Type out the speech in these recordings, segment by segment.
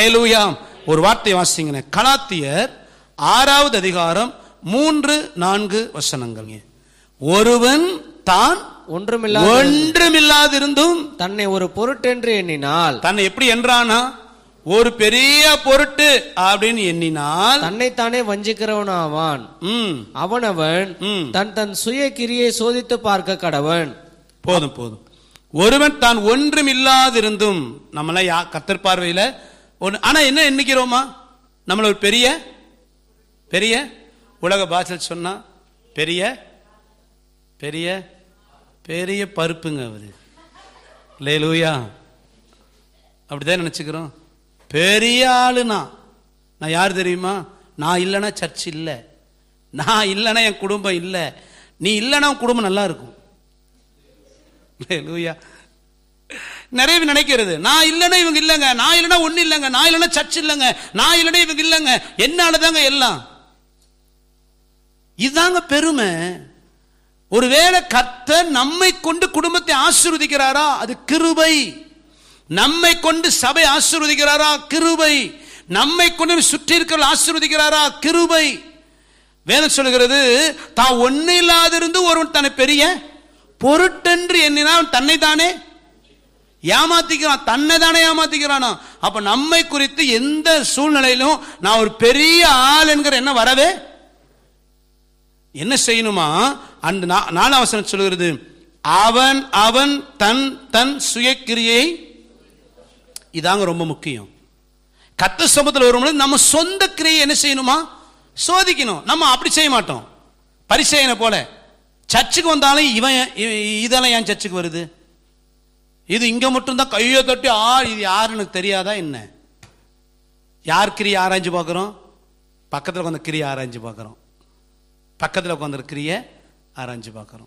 அல்லேலூயா ஒரு வார்த்தை வாசிங்க கலாத்தியர் ஆறாவது அதிகாரம் மூன்று நான்கு வசனங்கள் ஒருவன் தான் ஒன்றுமில்லாத ஒன்றுமில்லாதிருந்தும் தன்னை ஒரு பொருட்டென்று எண்ணினால் தன்னை எப்படி என்றானா ஒரு பெரிய பொருட்டு அப்படின்னு எண்ணினால் தன்னைத்தானே வஞ்சிக்கிறவனாவான் ம் அவனவன் ம். தன் தன் சுய கிரியை சோதித்து பார்க்க கடவன் போதும் போதும் ஒருவன் தான் ஒன்றும் இல்லாதிருந்தும் நம்மளாம் யா கத்தர் பார்வையில ஒன்று ஆனா என்ன எண்ணிக்கிறோமா நம்மள ஒரு பெரிய பெரிய உலக பாஷல் சொன்னா பெரிய பெரிய பெரிய பருப்புங்க அவரு லேலூயா அப்படிதான் நினைச்சுக்கிறோம் பெரிய ஆளுனா நான் யார் தெரியுமா நான் இல்லைன்னா சர்ச் இல்லை நான் இல்லைன்னா என் குடும்பம் இல்லை நீ இல்லைன்னா உன் குடும்பம் நல்லா இருக்கும் லூயா நிறைய பேர் நினைக்கிறது நான் இல்லைன்னா இவங்க இல்லைங்க நான் இல்லைன்னா ஒண்ணு இல்லைங்க நான் இல்லைன்னா சர்ச் இல்லைங்க நான் இல்லைன்னா இவங்க இல்லைங்க என்னாலதாங்க எல்லாம் இதுதாங்க பெருமை ஒருவேளை கர்த்தர் நம்மை கொண்டு குடும்பத்தை ஆசீர்வதிக்கிறாரா அது கிருபை நம்மை கொண்டு சபை ஆசீர்வதிக்கிறாரா கிருபை நம்மை கொண்டு சுற்றி இருக்கிற ஆசீர்வதிக்கிறாரா கிருபை வேதம் சொல்லுகிறது தான் ஒண்ணு இல்லாதிருந்து ஒருவன் தன்னை பெரிய பொருட்டென்று எண்ணினால் தன்னை தானே ஏமாத்திக்கிறான் தன்னை தானே ஏமாத்திக்கிறானா அப்ப நம்மை குறித்து எந்த சூழ்நிலையிலும் நான் ஒரு பெரிய ஆள் என்கிற என்ன வரவே என்ன செய்யணுமா அந்த நா- நாலாம் வசனம் சொல்கிறது அவன் அவன் தன் தன் சுயக்கிரியை இதாங்க ரொம்ப முக்கியம் கத்த சமூகத்தில் வரும்பொழுது நம்ம சொந்த கிரியை என்ன செய்யணுமா சோதிக்கணும் நம்ம அப்படி செய்ய மாட்டோம் பரிசெயனை போல சர்ச்சுக்கு வந்தாலும் இவன் இ- இதெல்லாம் ஏன் சர்ச்சுக்கு வருது இது இங்க மட்டும்தான் கையை தட்டி ஆ இது யாருன்னு எனக்கு தெரியாதா என்ன யார் கிரியை ஆராய்ஞ்சு பார்க்குறோம் பக்கத்தில் உட்காந்து கிரியை ஆராய்ஞ்சு பார்க்குறோம் பக்கத்தில் உட்காந்து கிரியை ஆராய்ஞ்சு பார்க்குறோம்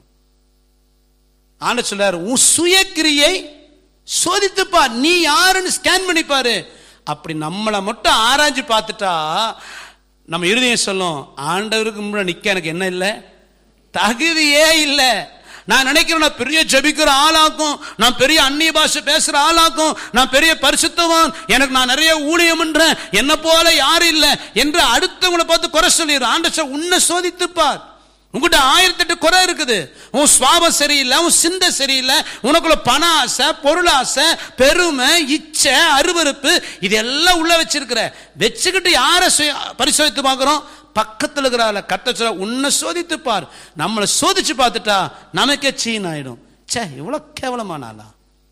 ஆண்டு சொல்றாரு உன் சுயக்கிரியை சோதித்துப்பா நீ யாருன்னு ஸ்கேன் பண்ணி பாரு அப்படி நம்மளை மட்டும் ஆராய்ஞ்சு பார்த்துட்டா நம்ம இருதயம் சொல்லும் ஆண்டவருக்கு முன்னாடி நிக்க எனக்கு என்ன இல்லை தகுதியே இல்லை நான் நினைக்கிறேன் நான் பெரிய ஜெபிக்கிற ஆளாக்கும் நான் பெரிய அந்நிய பாஷை பேசுற ஆளாக்கும் நான் பெரிய பரிசுத்தவான் எனக்கு நான் நிறைய ஊழியம்ன்றேன் என்ன போல யாரும் இல்லை என்று அடுத்தவங்களை பார்த்து குறை சொல்லிடுறேன் ஆண்டவர் உன்னை சோதித்துப்பார் உங்ககிட்ட ஆயிரத்தெட்டு குறை இருக்குது உன் சுவாபம் சரியில்லை உன் சிந்தை சரியில்லை உனக்குள்ள பண ஆசை பொருள் ஆசை பெருமை இச்சை அருவருப்பு இதெல்லாம் உள்ள வச்சிருக்கிற வச்சுக்கிட்டு யாரை சுய- பரிசோதித்து பார்க்குறோம் பக்கத்தில் இருக்கிறாள் கத்த சொல்ல உன்னை சோதித்து பார் நம்மளை சோதிச்சு பார்த்துட்டா நமக்கே சீன் ஆயிடும் ச்சே இவ்வளோ கேவலமான ஆளா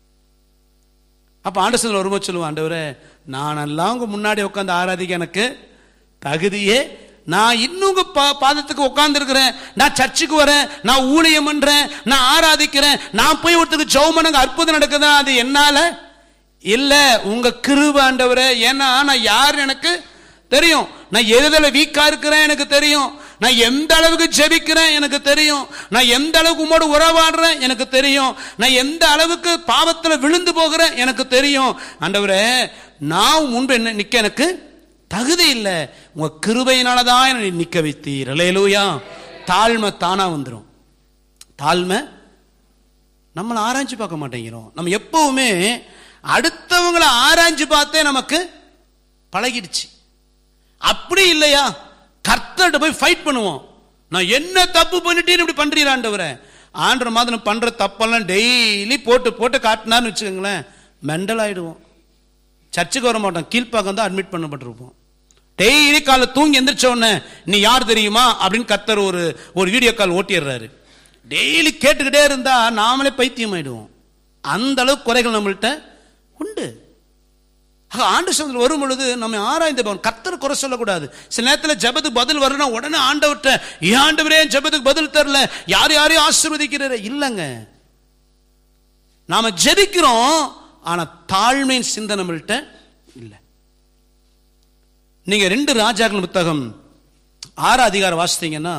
அப்ப ஆண்டசத்தில் வரும்போது சொல்லுவான் ஆண்டவரே நானெல்லாம் உங்க முன்னாடி உட்காந்து ஆராதிக்க எனக்கு தகுதியே நான் இன்னும் உங்க பா- பாதத்துக்கு உட்கார்ந்து இருக்கிறேன் நான் சர்ச்சுக்கு வரேன் நான் ஊழியம் பண்றேன் நான் ஆராதிக்கிறேன் நான் போய் ஒருத்தருக்கு ஜெபம் அற்புதம் நடக்குதா அது என்னால இல்ல உங்க கிருப ஆண்டவரே ஏன்னா நான் யார் எனக்கு தெரியும் நான் எதுல வீக்கா இருக்கிறேன் எனக்கு தெரியும் நான் எந்த அளவுக்கு ஜெபிக்கிறேன் எனக்கு தெரியும் நான் எந்த அளவுக்கு உம்மோடு உறவாடுறேன் எனக்கு தெரியும் நான் எந்த அளவுக்கு பாவத்துல விழுந்து போகிறேன் எனக்கு தெரியும் ஆண்டவரே நான் முன்பு என்ன நிக்க எனக்கு தகுதி இல்லை உங்க கிருபையினால தான் என்னை நிக்க வைத்தீர் அலையலூயா தாழ்மை தானா வந்துடும் தாழ்மை நம்மளை ஆராய்ச்சி பார்க்க மாட்டேங்கிறோம் நம்ம எப்பவுமே அடுத்தவங்களை ஆராய்ச்சி பார்த்தே நமக்கு பழகிடுச்சு அப்படி இல்லையா கர்த்தர்கிட்ட போய் ஃபைட் பண்ணுவோம் நான் என்ன தப்பு பண்ணிட்டேன்னு இப்படி பண்றீராண்டவரே ஆண்டர் மாதிரி பண்ற தப்பெல்லாம் டெய்லி போட்டு போட்டு காட்டினார்னு வச்சுக்கோங்களேன் மெண்டல் ஆயிடுவோம் சர்ச்சுக்கு வர மாட்டோம் கீழ்ப்பாக்கம் தான் அட்மிட் பண்ணப்பட்டிருப்போம் டெய்லி காலை தூங்கி எந்திரிச்ச உடனே நீ யார் தெரியுமா அப்படின்னு கத்தர் ஒரு ஒரு வீடியோ கால் ஓட்டிடுறாரு டெய்லி கேட்டுக்கிட்டே இருந்தா நாமளே பைத்தியம் ஆயிடுவோம் அந்த அளவுக்கு குறைகள் நம்மள்ட்ட உண்டு ஆக ஆண்டு சமத்தில் வரும் பொழுது நம்ம ஆராய்ந்து பார்க்கணும். கர்த்தர் குறை சொல்லக்கூடாது சில நேரத்தில் ஜெபத்துக்கு பதில் வரணும் உடனே ஆண்டவர்கிட்ட ஏன் ஆண்டவரே என் ஜெபத்துக்கு பதில் தரல யார் யாரையும் ஆசீர்வதிக்கிறாரு இல்லைங்க நாம ஜெபிக்கிறோம் ஆனா தாழ்மையின் சிந்தை நம்மள்ட்ட இல்லை நீங்க ரெண்டு ராஜாக்கள் புத்தகம் ஆறாம் அதிகாரம் வாசித்தீங்கன்னா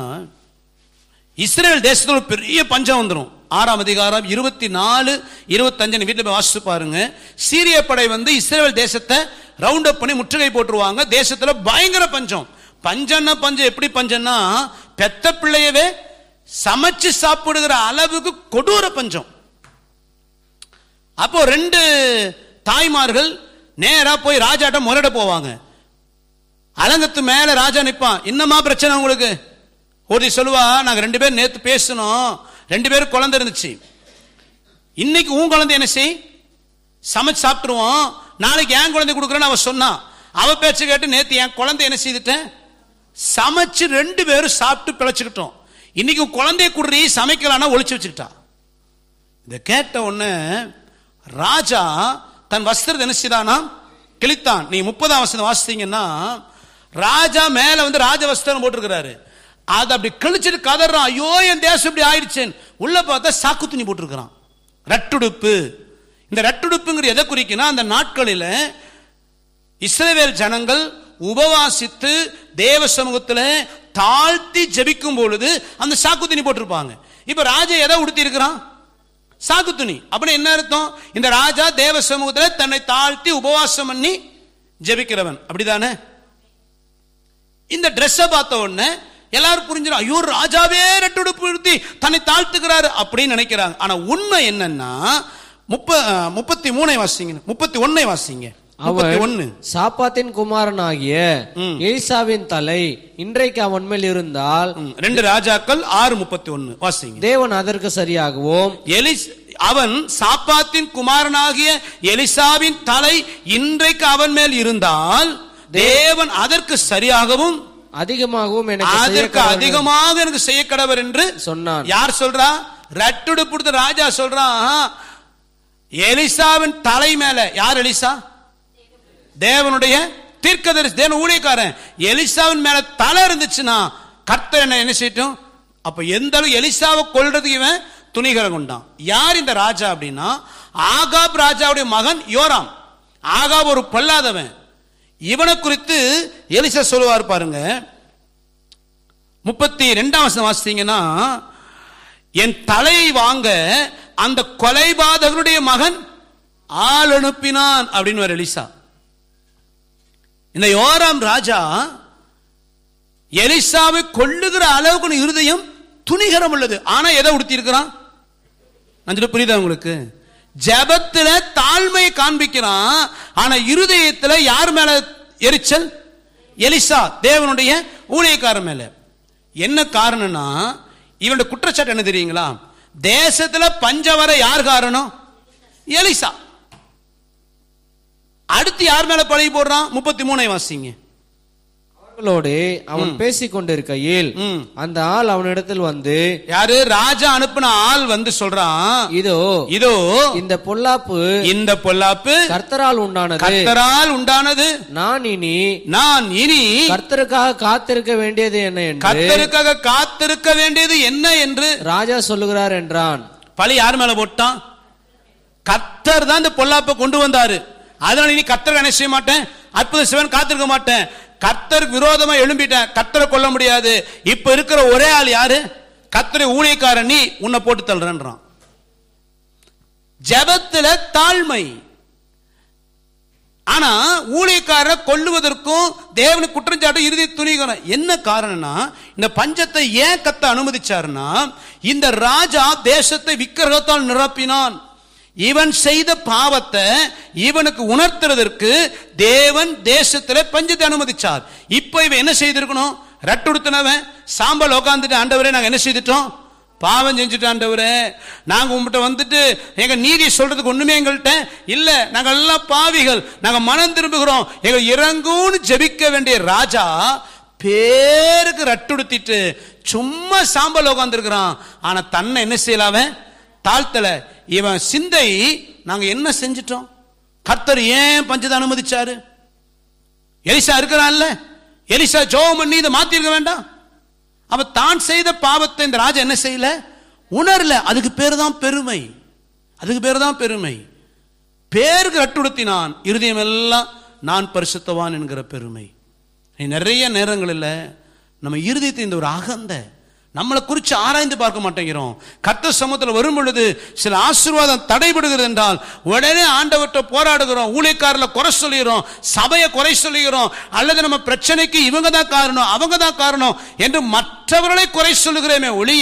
இஸ்ரேல் தேசத்துல ஒரு பெரிய பஞ்சம் வந்துடும் ஆறாம் அதிகாரம் இருபத்தி நாலு இருபத்தஞ்சு வீட்டில் போய் வாசிச்சு பாருங்க சீரிய படை வந்து இஸ்ரேல் தேசத்தை ரவுண்ட் அப் பண்ணி முற்றுகை போட்டுருவாங்க தேசத்துல பயங்கர பஞ்சம் பஞ்சம்னா பஞ்சம் எப்படி பஞ்சம்னா பெத்த பிள்ளையவே சமைச்சு சாப்பிடுகிற அளவுக்கு கொடூர பஞ்சம் அப்போ ரெண்டு தாய்மார்கள் நேரா போய் ராஜாட்ட முறையிட போவாங்க அலங்கத்து மேல ராஜா நிப்பான் என்னமா பிரச்சனை உங்களுக்கு ஒருத்தி சொல்லுவா நாங்க ரெண்டு பேரும் நேத்து பேசணும் ரெண்டு பேரும் குழந்தை இருந்துச்சு இன்னைக்கு உன் குழந்தை என்ன செய் சமைச்சு சாப்பிட்டுருவோம் நாளைக்கு என் குழந்தை கொடுக்குறேன்னு அவ சொன்னான் அவ பேச்சு கேட்டு நேத்து என் குழந்தை என்ன செய்துட்டேன் சமைச்சு ரெண்டு பேரும் சாப்பிட்டு பிழைச்சுக்கிட்டோம் இன்னைக்கு உன் குழந்தைய குடுறி சமைக்கலான்னா ஒளிச்சு வச்சுக்கிட்டா இதை கேட்ட உடனே ராஜா தன் வஸ்திரத்தை என்ன செய்தானா கிழித்தான் நீ முப்பதாம் வசனம் வாசித்தீங்கன்னா ராஜா மேல வந்து ராஜ வஸ்திரம் போட்டிருக்கிறாரு அதை அப்படி கிழிச்சிட்டு கதறான் ஐயோ என் தேசம் இப்படி ஆயிடுச்சேன் உள்ள பார்த்தா சாக்கு துணி போட்டிருக்கிறான் ரட்டுடுப்பு இந்த ரட்டுடுப்புங்கிற எதை குறிக்குன்னா அந்த நாட்களில் இஸ்ரவேல் ஜனங்கள் உபவாசித்து தேவ சமூகத்தில் தாழ்த்தி ஜெபிக்கும் பொழுது அந்த சாக்கு துணி போட்டிருப்பாங்க இப்ப ராஜா எதை உடுத்தி இருக்கிறான் சாக்கு துணி அப்படின்னு என்ன அர்த்தம் இந்த ராஜா தேவ சமூகத்தில் தன்னை தாழ்த்தி உபவாசம் பண்ணி ஜெபிக்கிறவன் அப்படிதானே இந்த ட்ரெஸ்ஸை பார்த்த உடனே எல்லாரும் புரிஞ்சிடும் ஐயோ ராஜாவே ரெட்டுடுப்பு உடுத்தி தன்னை தாழ்த்துக்கிறாரு அப்படின்னு நினைக்கிறாங்க ஆனா உண்மை என்னன்னா முப்ப அஹ், முப்பத்தி மூணை வாசிங்க முப்பத்தி ஒன்னை வாசிங்க முப்பத்தி ஒன்னு அவன் சாப்பாத்தின் குமாரனாகிய ம். எலிசாவின் தலை இன்றைக்கு அவன் மேல் இருந்தால் ம், ரெண்டு ராஜாக்கள் ஆறு முப்பத்தி ஒன்னு வாசிங்க தேவன் அதற்கு சரியாகவும் எலிஸ் அவன் சாப்பாத்தின் குமாரனாகிய எலிசாவின் தலை இன்றைக்கு அவன் மேல் இருந்தால் தேவன் அதற்கு சரியாகவும் அதிகமாகவும் எனக்கு செய்ய அதற்கு கடவுள் அதிகமாக எனக்கு செய்ய கடவர் என்று சொன்னான் யார் சொல்றா ரட்டுடு கொடுத்த ராஜா சொல்றான் எலிசாவின் தலை மேல யார் எலிசா தேவனுடைய தீர்க்கதரிசி தேவன் ஊழியக்காரன் எலிசாவின் மேல தலை இருந்துச்சுன்னா கர்த்தர் என்ன என்ன செய்யட்டும் அப்ப எந்த அளவு எலிசாவை கொல்றதுக்கு இவன் துணிகரம் கொண்டான் யார் இந்த ராஜா அப்படின்னா ஆகாப் ராஜாவுடைய மகன் யோராம் ஆகாப் ஒரு பொல்லாதவன் இவனை குறித்து எலிசா சொல்லுவார் பாருங்க முப்பத்தி ரெண்டாம் வசனம் வாசித்தீங்கன்னா என் தலையை வாங்க அந்த கொலைபாதகனுடைய மகன் ஆள் அனுப்பினான் அப்படின்னு ஒரு எலிசா இந்த யோராம் ராஜா எலிசாவை கொள்ளுகிற அளவுக்கு இருதயம் துணிகரம் உள்ளது ஆனா எதை உடுத்தி இருக்கிறான் நான் புரியுதா உங்களுக்கு ஜெபத்துல தாழ்மையை காண்பிக்கிறான் ஆனா இருதயத்துல யார் மேல எரிச்சல் எலிசா தேவனுடைய ஊழியக்காரன் மேல என்ன காரணம்னா இவனுடைய குற்றச்சாட்டு என்ன தெரியுங்களா தேசத்துல பஞ்சம் வர யார் காரணம் எலிசா அடுத்து யார் மேல பழகி போடுறான் முப்பத்தி மூணை வாசிங்க அவர்களோடு அவன் பேசிக் கொண்டிருக்கையில் ம். அந்த ஆள் அவனிடத்தில் வந்து யாரு ராஜா அனுப்பின ஆள் வந்து சொல்றான் இதோ இதோ இந்த பொல்லாப்பு இந்த பொல்லாப்பு கர்த்தரால் உண்டானது கர்த்தரால் உண்டானது நான் இனி நான் இனி கர்த்தருக்காக காத்திருக்க வேண்டியது என்ன என்று கர்த்தருக்காக காத்திருக்க வேண்டியது என்ன என்று ராஜா சொல்லுகிறார் என்றான் பழி யார் மேல போட்டான் கர்த்தர் தான் இந்த பொல்லாப்பை கொண்டு வந்தாரு அதனால இனி கர்த்தர் என்ன செய்ய மாட்டேன் அற்புத சிவன் காத்திருக்க மாட்டேன் கர்த்தருக்கு விரோதமா எழும்பிட்டேன் கர்த்தரை கொல்ல முடியாது இப்ப இருக்கிற ஒரே ஆள் யாரு கர்த்தரை ஊழியக்காரன் நீ உன்னை போட்டு தள்ளுறன்றான் ஜெபத்துல தாழ்மை ஆனா ஊழியக்காரரை கொல்லுவதற்கும் தேவனுக்கு குற்றஞ்சாட்டு இறுதி துணிகரம் என்ன காரணம்னா இந்த பஞ்சத்தை ஏன் கத்த அனுமதிச்சாருன்னா இந்த ராஜா தேசத்தை விக்கிரகத்தால் நிரப்பினான் இவன் செய்த பாவத்தை இவனுக்கு உணர்த்துறதற்கு தேவன் தேசத்துல பஞ்சத்தை அனுமதிச்சார் இப்போ இவன் என்ன செய்திருக்கணும் ரட்டுடுத்தினவன் சாம்பல் உட்காந்துட்டு ஆண்டவரே நாங்க என்ன செய்துட்டோம் பாவம் செஞ்சுட்டு ஆண்டவரே நாங்க உங்ககிட்ட வந்துட்டு எங்க நீதி சொல்றதுக்கு ஒண்ணுமே எங்கள்கிட்ட இல்ல நாங்க எல்லாம் பாவிகள் நாங்க மனம் திரும்புகிறோம் எங்க இறங்கும்னு ஜெபிக்க வேண்டிய ராஜா பேருக்கு ரட்டுடுத்திட்டு சும்மா சாம்பல் உட்காந்துருக்கிறான் ஆனா தன்னை என்ன செய்யலாவன் தாழ்த்தல இவன் சிந்தை நாங்க என்ன செஞ்சிட்டோம் கர்த்தர் ஏன் பஞ்சத்தை அனுமதிச்சாரு எலிசா இருக்கிறான்ல எலிசா ஜோம் பண்ணி இதை மாத்திருக்க வேண்டாம் அவ தான் செய்த பாவத்தை இந்த ராஜா என்ன செய்யல உணரல அதுக்கு பேர் தான் பெருமை அதுக்கு பேர் தான் பெருமை பேருக்கு ரட்டுடுத்தினான் இருதயம் எல்லாம் நான் பரிசுத்தவான் என்கிற பெருமை நீ நிறைய நேரங்களில் நம்ம இருதயத்தை இந்த ஒரு அகந்த நம்மளை குறித்து ஆராய்ந்து பார்க்க மாட்டேங்கிறோம் கர்த்த சமூகத்தில் வரும் பொழுது சில ஆசீர்வாதம் தடைபடுகிறது என்றால் உடனே ஆண்டவர்கிட்ட போராடுகிறோம் ஊழியக்காரில் குறை சொல்லுகிறோம் சபையை குறை சொல்லுகிறோம் அல்லது நம்ம பிரச்சனைக்கு இவங்க தான் காரணம் அவங்க தான் காரணம் என்று மற்றவர்களை குறை சொல்லுகிறோமே ஒழிய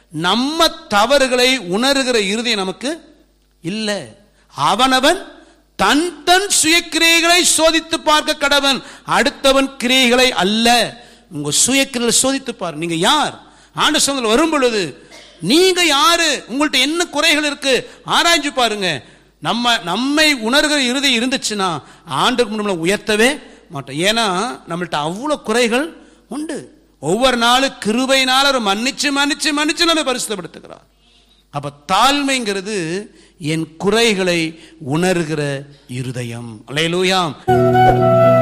நம்ம தவறுகளை உணர்கிற இறுதி நமக்கு இல்லை அவனவன் தன் தன் சுய கிரியைகளை சோதித்து பார்க்க கடவன் அடுத்தவன் கிரியைகளை அல்ல உங்க சுய கிரியைகளை சோதித்து பாரு நீங்க யார் ஆண்டு சோதனை வரும் பொழுது நீங்க யாரு உங்கள்ட்ட என்ன குறைகள் இருக்கு ஆராய்ஞ்சு பாருங்க நம்ம நம்மை உணர்கிற இறுதி இருந்துச்சுன்னா ஆண்டுக்கு முன்னாடி நம்மளை உயர்த்தவே மாட்டோம் ஏன்னா நம்மள்ட்ட அவ்வளோ குறைகள் உண்டு ஒவ்வொரு நாளும் கிருபையினால அவர் மன்னிச்சு மன்னிச்சு மன்னிச்சு நம்ம பரிசுத்தப்படுத்துகிறார் அப்ப தாழ்மைங்கிறது என் குறைகளை உணர்கிற இருதயம் அல்லேலூயாம்